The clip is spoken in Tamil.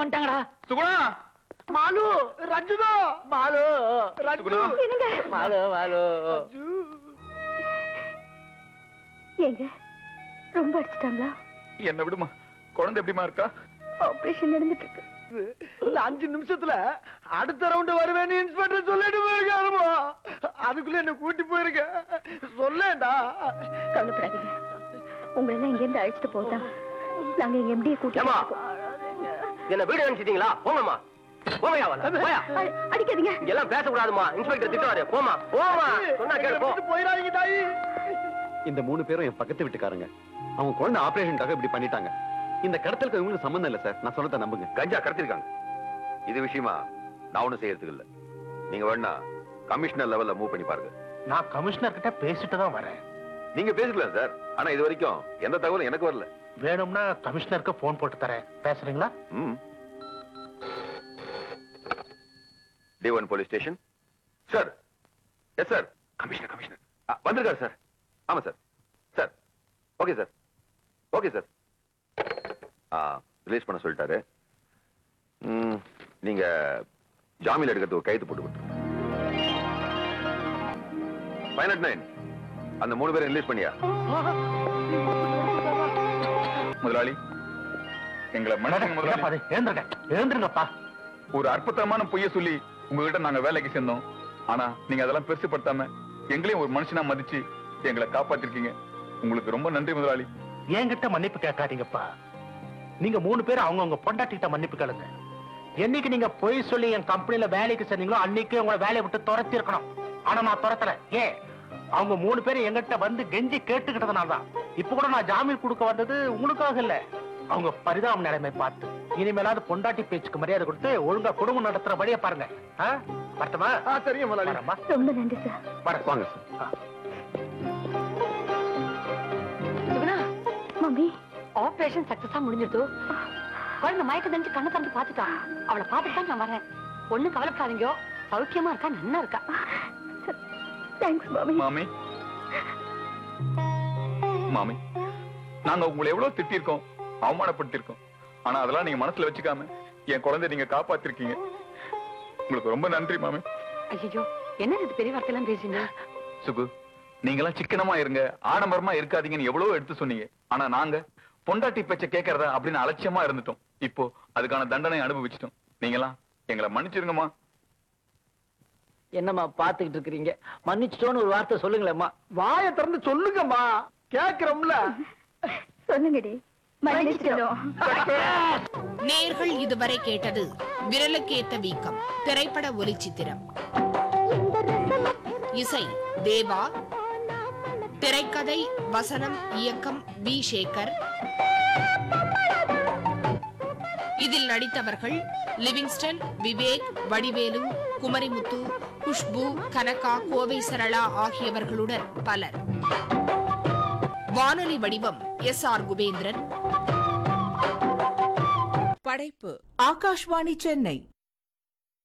வந்துட்டாங்கடா சுகுணா மாலு ரஞ்சுதா மாலு ரஞ்சு சுகுணா. என்னங்க மாலு மாலு ஏங்க ரொம்ப அடிச்சிட்டாங்களா என்ன விடுமா குழந்தை எப்படிமா இருக்கா ஆபரேஷன் நடந்துட்டு இருக்கு இந்த அஞ்சு நிமிஷத்துல அடுத்த ரவுண்ட் வருவேன்னு இன்ஸ்பெக்டர் சொல்லிட்டு போயிருக்காருமா அதுக்குள்ள என்ன கூட்டி போயிருக்க சொல்லேன்டா கவலைப்படாதீங்க உங்களை எல்லாம் இங்க இருந்து அழைச்சிட்டு போதா நாங்க எங்க எம்டியை கூட்டிட்டு ஏம்மா? இருக்கோம். என்ன வீடு நினைச்சிட்டீங்களா போங்கம்மா போமையா வரல போயா அ- அடிக்காதீங்க இங்க எல்லாம் பேசக்கூடாதுமா இன்ஸ்பெக்டர் திட்டுவாரு போமா போமா சொன்னா கேளு போ போயிடாதீங்க தாயி இந்த மூணு பேரும் என் பக்கத்து வீட்டுக்காரங்க அவங்க குழந்தை ஆபரேஷனுக்காக இப்படி பண்ணிட்டாங்க இந்த கடத்தலுக்கு இவங்களுக்கு சம்பந்தம் இல்ல சார் நான் சொல்றத நம்புங்க கஞ்சா கடத்திருக்காங்க இது விஷயமா நான் ஒண்ணும் செய்யறதுக்கு இல்ல நீங்க வேணா கமிஷனர் லெவல்ல மூவ் பண்ணி பாருங்க நான் கமிஷனர் கிட்ட பேசிட்டு தான் வரேன் நீங்க பேசிக்கலாம் சார் ஆனா இது வரைக்கும் எந்த தகவலும் எனக்கு வரல வேணும்னா கமிஷனருக்கு போன் போட்டு தரேன் பேசுறீங்களா ம் D one police station sir yes sir commissioner commissioner வந்திருக்காரு சார் ஆமா sir sir okay sir okay sir release பண்ண சொல்லிட்டாரு ம், நீங்க ஜாமீன் எடுக்கிறதுக்கு ஒரு கைது போட்டு கொடுத்துருங்க ஃபைவ் நைன் அந்த மூணு பேரை ரிலீஸ் பண்ணியா முதலாளி எங்களை மன்னிச்சுங்க என்னப்பா முதலாளி அது? எழுந்திருங்க எழுந்திருங்கப்பா ஒரு அற்புதமான பொய்ய சொல்லி உங்ககிட்ட நாங்க வேலைக்கு சேர்ந்தோம் ஆனா நீங்க அதெல்லாம் பெருசுப்படுத்தாம எங்களையும் ஒரு மனுஷனா மதிச்சு எங்களை காப்பாத்திருக்கீங்க உங்களுக்கு ரொம்ப நன்றி முதலாளி என்கிட்ட மன்னிப்பு கேட்காதீங்கப்பா நீங்க மூணு பேரும் அவங்கவங்க பொண்டாட்டிகிட்ட மன்னிப்பு கேளுங்க என்னைக்கு நீங்க பொய் சொல்லி என் கம்பெனில வேலைக்கு சேர்ந்தீங்களோ அன்னைக்கு உங்களை வேலையை விட்டு துரத்தி இருக்கணும் ஆனா நான் துரத்தல ஏன் அவங்க மூணு பேரும் எங்கிட்ட வந்து கெஞ்சி கேட்டுக்கிட்டதுனால தான் இப்ப கூட நான் ஜாமீன் கொடுக்க வந்தது உங்களுக்காக இல்ல அவங்க பரிதாப நிலைமை பார்த்து இனிமேலாவது பொண்டாட்டி பேச்சுக்கு மரியாதை கொடுத்து ஒழுங்கா குடும்பம் நடத்துற வழியை பாருங்க ஆ? வரட்டுமா ஆ சரிங்க முதலாளி வரேம்மா. ரொம்ப நன்றி சார் வரேன். வாங்க சார் சுகுணா மம்மி ஆபரேஷன் சக்சஸா முடிஞ்சிருது குழந்தை மயக்க தெரிஞ்சு கண்ணை திறந்து பாத்துட்டா அவளை பார்த்துட்டு தான் நான் வரேன் ஒண்ணு கவலைப்படாதீங்க சௌக்கியமா இருக்கா நன்னா இருக்கா தேங்க்ஸ் மம்மி மாமி மாமி நாங்க உங்களை எவ்வளவு திட்டிருக்கோம் அவமானப்படுத்திருக்கோம் ஆனா அதெல்லாம் நீங்க மனசுல வச்சுக்காம என் குழந்தை நீங்க காப்பாத்திருக்கீங்க உங்களுக்கு ரொம்ப நன்றி மாமி ஐயோ என்ன இது பெரிய வார்த்தையெல்லாம் பேசுங்க சுகு நீங்கெல்லாம் சிக்கனமா இருங்க ஆடம்பரமா இருக்காதீங்கன்னு எவ்வளவோ எடுத்து சொன்னீங்க ஆனா நாங்க பொண்டாட்டி பேச்ச கேட்கறதா அப்படின்னு அலட்சியமா இருந்துட்டோம் இப்போ அதுக்கான தண்டனை அனுபவிச்சிட்டோம் நீங்கெல்லாம் எங்களை மன்னிச்சிருங்கம்மா என்னம்மா பாத்துக்கிட்டு இருக்கிறீங்க மன்னிச்சிட்டோன்னு ஒரு வார்த்தை சொல்லுங்களேம்மா வாயை திறந்து சொல்லுங்கம்மா கேக்குறோம்ல சொல்லுங்கடி மன்னிச்சிட்டோம் நேர்கள் இதுவரை கேட்டது விரலுக்கேத்த வீக்கம் திரைப்பட ஒலிச்சித்திரம் இசை தேவா திரைக்கதை வசனம் இயக்கம் வி சேகர் இதில் நடித்தவர்கள் லிவிங்ஸ்டன் விவேக் வடிவேலு குமரிமுத்து குஷ்பு கனகா கோவை சரளா ஆகியவர்களுடன் பலர் வானொலி வடிவம் எஸ் ஆர் குபேந்திரன் படைப்பு ஆகாஷ்வாணி சென்னை